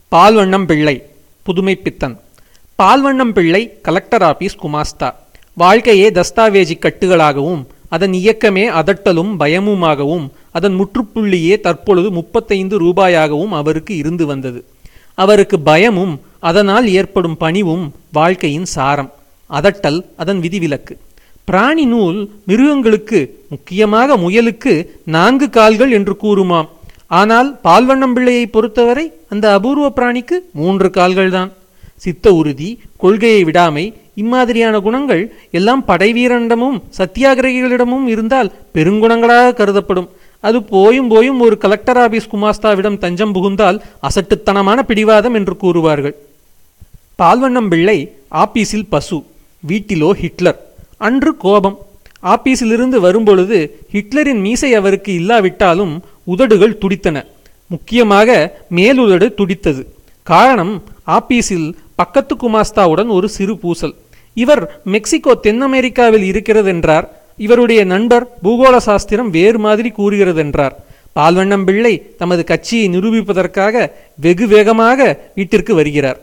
பால்வண்ணம் பிள்ளை புதுமை பித்தன் பால்வண்ணம் பிள்ளை கலெக்டர் ஆபீஸ் குமாஸ்தா வாழ்க்கையே தஸ்தாவேஜி கட்டுகளாகவும் அதன் இயக்கமே அதட்டலும் பயமுமாகவும் அதன் முற்றுப்புள்ளியே தற்பொழுது முப்பத்தைந்து ரூபாயாகவும் அவருக்கு இருந்து வந்தது அவருக்கு பயமும் அதனால் ஏற்படும் பணிவும் வாழ்க்கையின் சாரம் அதட்டல் அதன் விதிவிலக்கு பிராணி நூல் மிருகங்களுக்கு முக்கியமாக முயலுக்கு நான்கு கால்கள் என்று கூறுமாம் ஆனால் பால்வண்ணம் பிள்ளையை பொறுத்தவரை அந்த அபூர்வ பிராணிக்கு மூன்று கால்கள்தான் சித்த உறுதி கொள்கையை விடாமை இம்மாதிரியான குணங்கள் எல்லாம் படைவீரனிடமும் சத்தியாகிரகிகளிடமும் இருந்தால் பெருங்குணங்களாக கருதப்படும் அது போயும் போயும் ஒரு கலெக்டர் ஆபீஸ் குமாஸ்தாவிடம் தஞ்சம் புகுந்தால் அசட்டுத்தனமான பிடிவாதம் என்று கூறுவார்கள் பால்வண்ணம் பிள்ளை ஆபீஸில் பசு வீட்டிலோ ஹிட்லர் அன்று கோபம் ஆபீஸிலிருந்து வரும்பொழுது ஹிட்லரின் மீசை அவருக்கு இல்லாவிட்டாலும் உதடுகள் துடித்தன முக்கியமாக மேலுதடு துடித்தது காரணம் ஆபீஸில் பக்கத்து குமாஸ்தாவுடன் ஒரு சிறு பூசல் இவர் மெக்சிகோ தென் அமெரிக்காவில் இருக்கிறதென்றார் இவருடைய நண்பர் பூகோள சாஸ்திரம் வேறு மாதிரி கூறுகிறதென்றார் பால்வண்ணம் பிள்ளை தமது கட்சியை நிரூபிப்பதற்காக வெகு வேகமாக வீட்டிற்கு வருகிறார்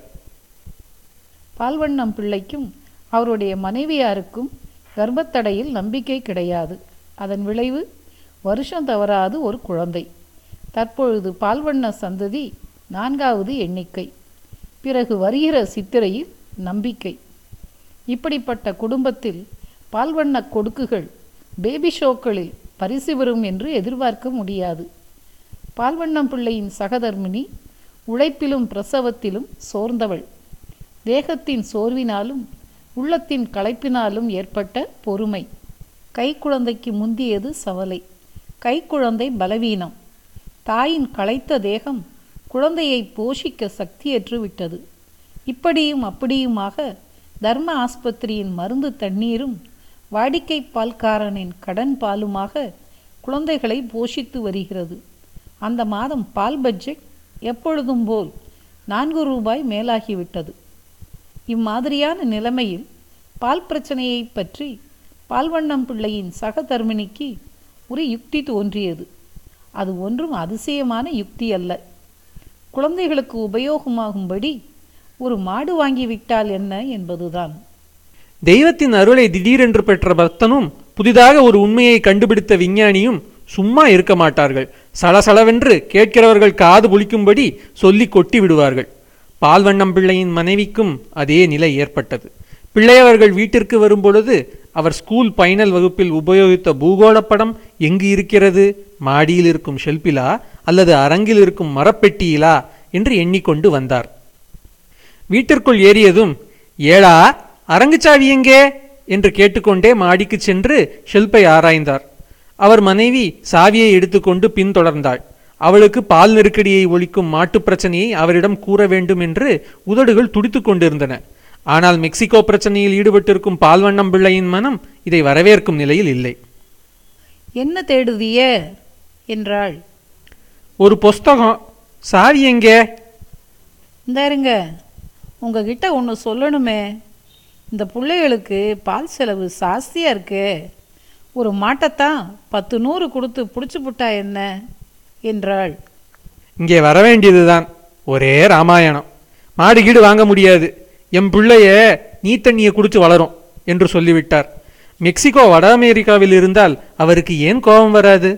பால்வண்ணம் பிள்ளைக்கும் அவருடைய மனைவியாருக்கும் கர்ப்பத்தடையில் நம்பிக்கை கிடையாது அதன் விளைவு வருஷம் தவறாது ஒரு குழந்தை தற்பொழுது பால்வண்ண சந்ததி நான்காவது எண்ணிக்கை பிறகு வருகிற சித்திரையில் நம்பிக்கை இப்படிப்பட்ட குடும்பத்தில் பால்வண்ண கொடுக்குகள் பேபி ஷோக்களில் பரிசு பெறும் என்று எதிர்பார்க்க முடியாது பால்வண்ணம் பிள்ளையின் சகதர்மினி உழைப்பிலும் பிரசவத்திலும் சோர்ந்தவள் தேகத்தின் சோர்வினாலும் உள்ளத்தின் களைப்பினாலும் ஏற்பட்ட பொறுமை கைக்குழந்தைக்கு முந்தியது சவலை கைக்குழந்தை பலவீனம் தாயின் களைத்த தேகம் குழந்தையை போஷிக்க சக்தியற்று விட்டது இப்படியும் அப்படியுமாக தர்ம ஆஸ்பத்திரியின் மருந்து தண்ணீரும் வாடிக்கை பால்காரனின் கடன் பாலுமாக குழந்தைகளை போஷித்து வருகிறது அந்த மாதம் பால் பட்ஜெட் எப்பொழுதும் போல் நான்கு ரூபாய் மேலாகிவிட்டது இம்மாதிரியான நிலைமையில் பால் பிரச்சனையை பற்றி பால்வண்ணம் பிள்ளையின் சகதர்மினிக்கு ஒரு யுக்தி தோன்றியது அது ஒன்றும் அதிசயமான யுக்தி அல்ல குழந்தைகளுக்கு உபயோகமாகும்படி ஒரு மாடு வாங்கிவிட்டால் என்ன என்பதுதான் தெய்வத்தின் அருளை திடீரென்று பெற்ற பக்தனும் புதிதாக ஒரு உண்மையை கண்டுபிடித்த விஞ்ஞானியும் சும்மா இருக்க மாட்டார்கள் சலசலவென்று கேட்கிறவர்கள் காது புளிக்கும்படி சொல்லி கொட்டி விடுவார்கள் பால்வண்ணம் பிள்ளையின் மனைவிக்கும் அதே நிலை ஏற்பட்டது பிள்ளையவர்கள் வீட்டிற்கு வரும்பொழுது அவர் ஸ்கூல் பைனல் வகுப்பில் உபயோகித்த பூகோளப் படம் எங்கு இருக்கிறது மாடியில் இருக்கும் ஷெல்பிலா அல்லது அரங்கில் இருக்கும் மரப்பெட்டியிலா என்று எண்ணிக்கொண்டு வந்தார் வீட்டிற்குள் ஏறியதும் ஏழா அரங்குச்சாவி எங்கே என்று கேட்டுக்கொண்டே மாடிக்கு சென்று ஷெல்பை ஆராய்ந்தார் அவர் மனைவி சாவியை எடுத்துக்கொண்டு பின்தொடர்ந்தாள் அவளுக்கு பால் நெருக்கடியை ஒழிக்கும் மாட்டுப் பிரச்சனையை அவரிடம் கூற வேண்டும் என்று உதடுகள் துடித்துக் கொண்டிருந்தன ஆனால் மெக்சிகோ பிரச்சனையில் ஈடுபட்டிருக்கும் பால்வண்ணம் பிள்ளையின் மனம் இதை வரவேற்கும் நிலையில் இல்லை என்ன தேடுதிய என்றாள் ஒரு புஸ்தகம் சாவி எங்கே இந்த இருங்க உங்ககிட்ட ஒன்று சொல்லணுமே இந்த பிள்ளைகளுக்கு பால் செலவு ஜாஸ்தியாக இருக்கே ஒரு மாட்டைத்தான் பத்து நூறு கொடுத்து பிடிச்சி புட்டா என்ன என்றாள் இங்கே வர வேண்டியதுதான் ஒரே ராமாயணம் மாடு கீடு வாங்க முடியாது எம் பிள்ளைய நீ தண்ணியை குடிச்சு வளரும் என்று சொல்லிவிட்டார் மெக்சிகோ வட அமெரிக்காவில் இருந்தால் அவருக்கு ஏன் கோபம் வராது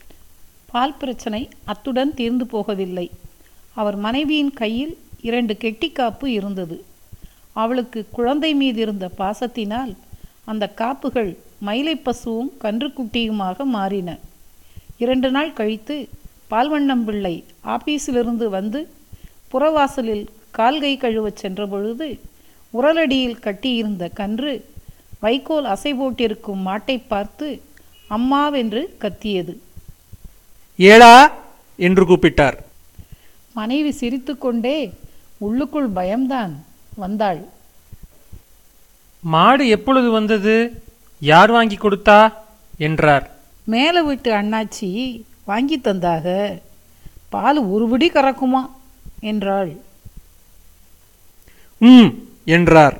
பால் பிரச்சனை அத்துடன் தீர்ந்து போகவில்லை அவர் மனைவியின் கையில் இரண்டு கெட்டிக்காப்பு இருந்தது அவளுக்கு குழந்தை மீது இருந்த பாசத்தினால் அந்த காப்புகள் மயிலை பசுவும் கன்றுக்குட்டியுமாக மாறின இரண்டு நாள் கழித்து பால்வண்ணம் பிள்ளை ஆபீஸிலிருந்து வந்து புறவாசலில் கால்கை கழுவச் சென்றபொழுது உரலடியில் கட்டியிருந்த கன்று வைக்கோல் அசை போட்டிருக்கும் மாட்டை பார்த்து அம்மாவென்று கத்தியது ஏழா என்று கூப்பிட்டார் மனைவி சிரித்துக்கொண்டே உள்ளுக்குள் பயம்தான் வந்தாள் மாடு எப்பொழுது வந்தது யார் வாங்கி கொடுத்தா என்றார் மேலே வீட்டு அண்ணாச்சி வாங்கி தந்தாக பால் ஒருபடி கறக்குமா என்றாள் ம் என்றார்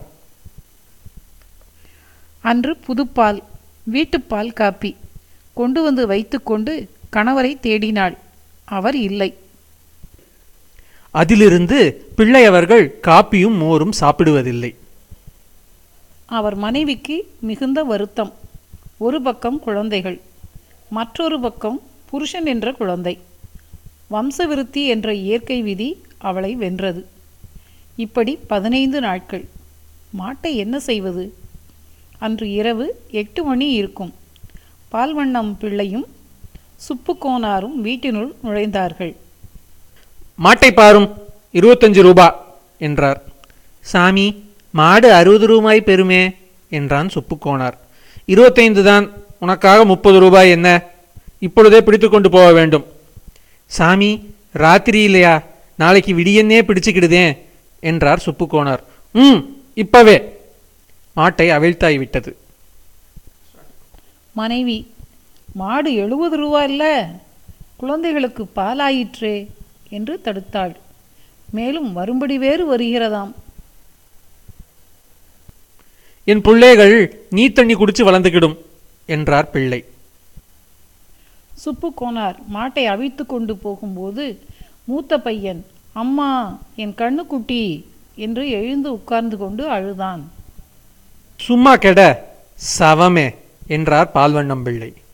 அன்று புதுப்பால் வீட்டுப்பால் காப்பி கொண்டு வந்து வைத்துக்கொண்டு கணவரை தேடினாள் அவர் இல்லை அதிலிருந்து பிள்ளை அவர்கள் காப்பியும் மோரும் சாப்பிடுவதில்லை அவர் மனைவிக்கு மிகுந்த வருத்தம் ஒரு பக்கம் குழந்தைகள் மற்றொரு பக்கம் புருஷன் என்ற குழந்தை வம்சவிருத்தி என்ற இயற்கை விதி அவளை வென்றது இப்படி பதினைந்து நாட்கள் மாட்டை என்ன செய்வது அன்று இரவு எட்டு மணி இருக்கும் பால்வண்ணம் பிள்ளையும் சுப்புக்கோனாரும் வீட்டினுள் நுழைந்தார்கள் மாட்டை பாரும் இருபத்தஞ்சு ரூபா என்றார் சாமி மாடு அறுபது ரூபாய் பெறுமே என்றான் சுப்புக்கோனார் இருபத்தைந்து தான் உனக்காக முப்பது ரூபாய் என்ன இப்பொழுதே பிடித்து கொண்டு போக வேண்டும் சாமி ராத்திரி இல்லையா நாளைக்கு விடியன்னே பிடிச்சுக்கிடுதே என்றார் சுப்புக்கோனார் ம் இப்பவே மாட்டை அவிழ்த்தாய் விட்டது மனைவி மாடு எழுபது ரூபா இல்லை குழந்தைகளுக்கு பாலாயிற்றே என்று தடுத்தாள் மேலும் வரும்படி வேறு வருகிறதாம் என் பிள்ளைகள் நீ தண்ணி குடிச்சு வளர்ந்துக்கிடும் என்றார் பிள்ளை சுப்பு கோனார் மாட்டை அவிழ்த்து கொண்டு போகும்போது மூத்த பையன் அம்மா என் கண்ணுக்குட்டி என்று எழுந்து உட்கார்ந்து கொண்டு அழுதான் சும்மா கெட சவமே என்றார் பால்வண்ணம் பிள்ளை